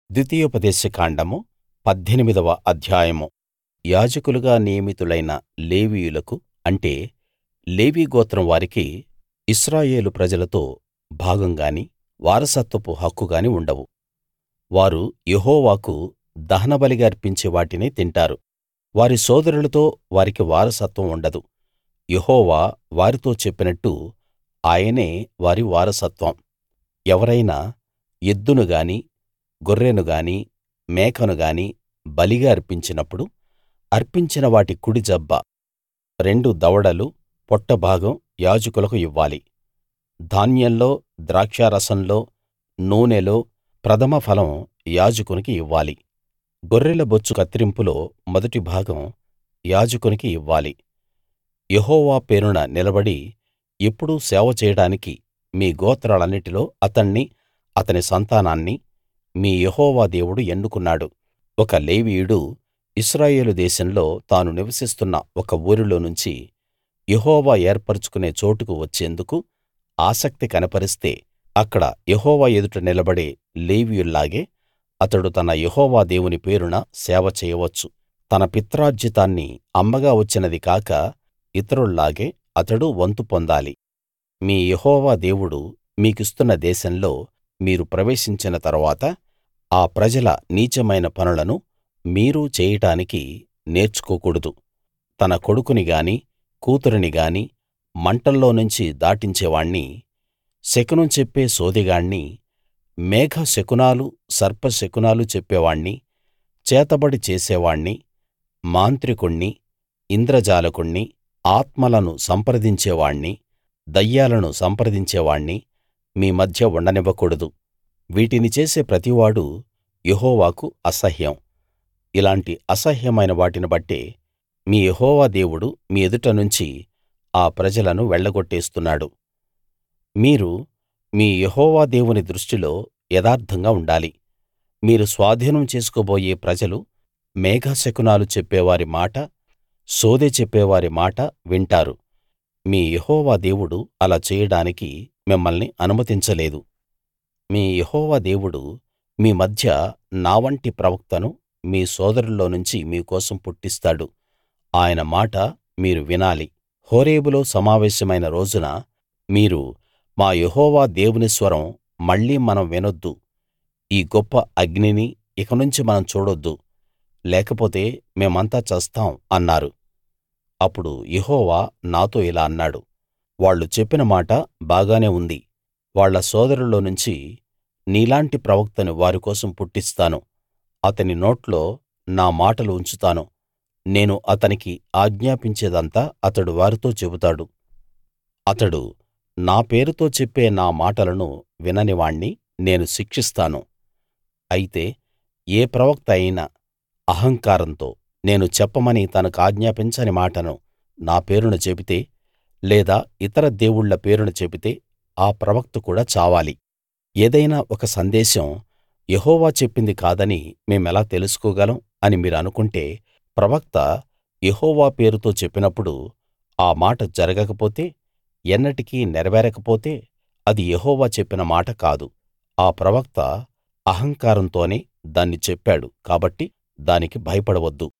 ద్వితీయోపదేశ కాండము పద్దెనిమిదవ అధ్యాయము యాజకులుగా నియమితులైన లేవీయులకు అంటే లేవీ గోత్రం వారికి ఇశ్రాయేలు ప్రజలతో భాగం గాని వారసత్వపు హక్కు గాని ఉండవు వారు యెహోవాకు దహనబలిగా అర్పించే వాటినే తింటారు వారి సోదరులతో వారికి వారసత్వం ఉండదు యెహోవా వారితో చెప్పినట్టు ఆయనే వారి వారసత్వం ఎవరైనా ఎద్దును గాని గొర్రెను గాని మేకను గాని బలిగా అర్పించినప్పుడు అర్పించిన వాటి కుడి జబ్బ రెండు దవడలు పొట్టభాగం యాజకులకు ఇవ్వాలి ధాన్యంలో ద్రాక్షారసంలో నూనెలో ప్రథమ ఫలం యాజకునికి ఇవ్వాలి గొర్రెల బొచ్చు కత్తిరింపులో మొదటి భాగం యాజకునికి ఇవ్వాలి యెహోవా పేరున నిలబడి ఎప్పుడూ సేవ చేయడానికి మీ గోత్రాలన్నిటిలో అతణ్ణి అతని సంతానాన్ని మీ యెహోవా దేవుడు ఎన్నుకున్నాడు ఒక లేవీయుడు ఇశ్రాయేలు దేశంలో తాను నివసిస్తున్న ఒక ఊరిలో నుంచి యెహోవా ఏర్పరచుకునే చోటుకు వచ్చేందుకు ఆసక్తి కనపరిస్తే అక్కడ యెహోవా ఎదుట నిలబడే లేవీయుల్లాగే అతడు తన యెహోవా దేవుని పేరున సేవ చేయవచ్చు తన పిత్రార్జితాన్ని అమ్మగా వచ్చినది కాక ఇతరుల్లాగే అతడు వంతు పొందాలి మీ యెహోవా దేవుడు మీకిస్తున్న దేశంలో మీరు ప్రవేశించిన తరువాత ఆ ప్రజల నీచమైన పనులను మీరు చేయడానికి నేర్చుకోకూడదు తన కొడుకుని గాని కూతురిని గాని మంటల్లోనుంచి దాటించేవాణ్ణి శకునం చెప్పే సోదెగాణ్ణి మేఘ శకునాలు సర్ప శకునాలు చెప్పేవాణ్ణి చేతబడి చేసేవాణ్ణి మాంత్రికుణ్ణి ఇంద్రజాలకుణ్ణి ఆత్మలను సంప్రదించేవాణ్ణి దయ్యాలను సంప్రదించేవాణ్ణి మీ మధ్య ఉండనివ్వకూడదు వీటిని చేసే ప్రతివాడూ యెహోవాకు అసహ్యం ఇలాంటి అసహ్యమైన వాటిని బట్టే మీ యెహోవా దేవుడు మీ ఎదుట నుంచి ఆ ప్రజలను వెళ్ళగొట్టేస్తున్నాడు మీరు మీ యెహోవా దేవుని దృష్టిలో యథార్థంగా ఉండాలి మీరు స్వాధీనం చేసుకోబోయే ప్రజలు మేఘశకునాలు చెప్పేవారి మాట సోదె చెప్పేవారి మాట వింటారు మీ యెహోవా దేవుడు అలా చేయడానికి మిమ్మల్ని అనుమతించలేదు మీ యెహోవా దేవుడు మీ మధ్య నా వంటి ప్రవక్తను మీ సోదరుల్లోనుంచి మీకోసం పుట్టిస్తాడు ఆయన మాట మీరు వినాలి హోరేబులో సమావేశమైన రోజున మీరు మా యెహోవా దేవుని స్వరం మళ్ళీ మనం వినొద్దు ఈ గొప్ప అగ్నిని ఇకనుంచి మనం చూడొద్దు లేకపోతే మేమంతా చస్తాం అన్నారు అప్పుడు యెహోవా నాతో ఇలా అన్నాడు వాళ్ళు చెప్పిన మాట బాగానే ఉంది వాళ్ళ సోదరుల్లోనుంచి నీలాంటి ప్రవక్తను వారి కోసం పుట్టిస్తాను అతని నోట్లో నా మాటలు ఉంచుతాను నేను అతనికి ఆజ్ఞాపించేదంతా అతడు వారితో చెబుతాడు అతడు నా పేరుతో చెప్పే నా మాటలను వినని వాణ్ణి నేను శిక్షిస్తాను అయితే ఏ ప్రవక్త అయినా అహంకారంతో నేను చెప్పమని తనకాజ్ఞాపించని మాటను నా పేరున చెబితే లేదా ఇతర దేవుళ్ళ పేరున చెబితే ఆ ప్రవక్త కూడా చావాలి ఏదైనా ఒక సందేశం యెహోవా చెప్పింది కాదని మేమెలా తెలుసుకోగలం అని మీరనుకుంటే ప్రవక్త యెహోవా పేరుతో చెప్పినప్పుడు ఆ మాట జరగకపోతే ఎన్నటికీ నెరవేరకపోతే అది యెహోవా చెప్పిన మాట కాదు ఆ ప్రవక్త అహంకారంతోనే దాన్ని చెప్పాడు కాబట్టి దానికి భయపడవద్దు